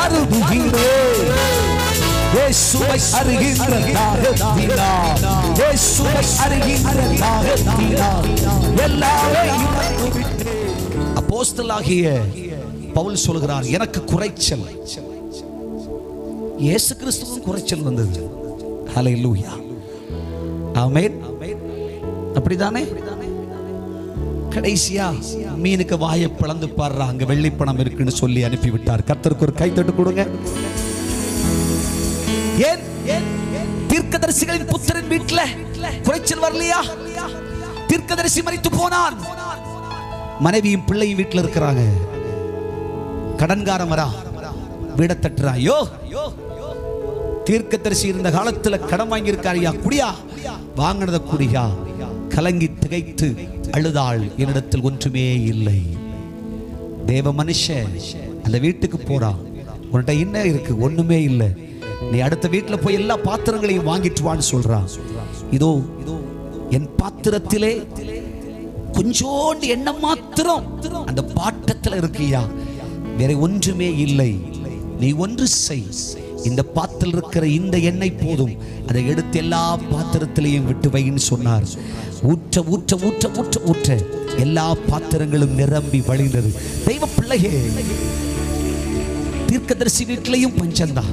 கருதுகிறேன் இயேசுவை அறிகின்ற தாகத்தினால் இயேசுவை அறிகின்ற தாகத்தினால் எல்லாமே அப்போஸ்தலாகிய பவுல் சொல்கிறார் எனக்கு குறைச்சல் இயேசு கிறிஸ்துவும் குறைச்சல் வந்தது ஹalleluya ஆமென் அப்படிதானே கடைசியா மீனுக்கு வாயை பிளந்து பாடுறா அங்க வெள்ளிப்பணம் இருக்குன்னு சொல்லி அனுப்பி விட்டார் கர்த்தருக்கு ஒரு கை தட்டு கொடுங்க ஏன் தீர்க்கதரிசிகளின் புத்திரன் வீட்டுல குறைச்சல் வரலையா தீர்க்கதரிசி மறித்து போனான் மனைவியும் பிள்ளையும் வீட்டுல இருக்கிறாங்க கடன்காரன் வரா வீட தட்டுறான் யோ தீர்க்கதரிசி இருந்த காலத்துல கடன் வாங்கியிருக்காரியா குடியா வாங்கினத குடியா கலங்கி திகைத்து அழுதாள் என்னிடத்தில் ஒன்றுமே இல்லை தேவ மனுஷன் அந்த வீட்டுக்கு போறான் உன்கிட்ட என்ன இருக்கு ஒண்ணுமே இல்லை நீ அடுத்த வீட்டுல போய் எல்லா பாத்திரங்களையும் வாங்கிட்டு வான்னு சொல்றான் இதோ என் பாத்திரத்திலே கொஞ்சோண்டு எண்ணெய் மாத்திரம் அந்த பாட்டத்துல இருக்கியா வேற ஒன்றுமே இல்லை நீ ஒன்று செய் இந்த பாத்தில் இருக்கிற இந்த எண்ணெய் போதும் அதை எடுத்து எல்லா பாத்திரத்திலையும் விட்டு வைன்னு சொன்னார் ஊற்ற ஊற்ற ஊற்ற ஊற்ற ஊற்ற எல்லா பாத்திரங்களும் நிரம்பி வழிந்தது தெய்வ பிள்ளையே தீர்க்கதரிசி வீட்டிலையும் பஞ்சம்தான்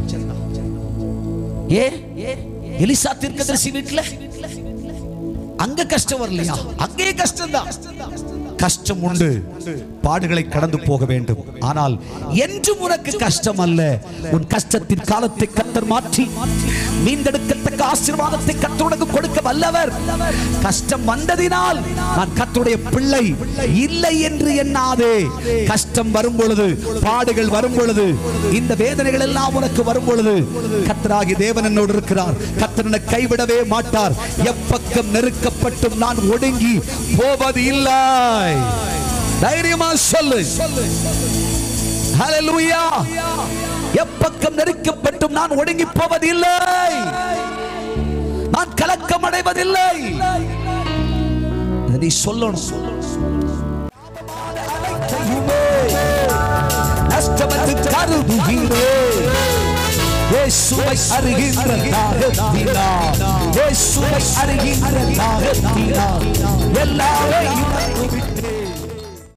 ஏ எலிசா தீர்க்கதரிசி வீட்டுல அங்க கஷ்டம் வரலையா அங்கேயே கஷ்டம் தான் கஷ்டம் உண்டு பாடுகளை கடந்து போக வேண்டும் ஆனால் என்றும் உனக்கு கஷ்டம் அல்ல உன் கஷ்டத்தின் காலத்தை கத்தர் மாற்றி மீண்டெடுக்கத்தக்க ஆசீர்வாதத்தை கத்தர் உனக்கு கொடுக்க வல்லவர் கஷ்டம் வந்ததினால் நான் கத்தருடைய பிள்ளை இல்லை என்று எண்ணாதே கஷ்டம் வரும் பொழுது பாடுகள் வரும் பொழுது இந்த வேதனைகள் எல்லாம் உனக்கு வரும் பொழுது கத்தராகி தேவன் என்னோடு இருக்கிறார் கத்தர் என்னை கைவிடவே மாட்டார் எப்பக்கம் நெருக்கப்பட்டும் நான் ஒடுங்கி போவது இல்லை தைரியமா சொல்லு ஹalleluya எப்பக்கம் நெருக்கப்பட்டும் நான் ஒடுங்கி போவதில்லை நான் கலக்கம் அடைவதில்லை இதை நீ சொல்லணும் நஷ்டமத்து கருதுகிறேன் இயேசுவை அறிகின்ற தாகத்தினால் இயேசுவை அறிகின்ற தாகத்தினால் எல்லாமே இழந்து விட்டேன்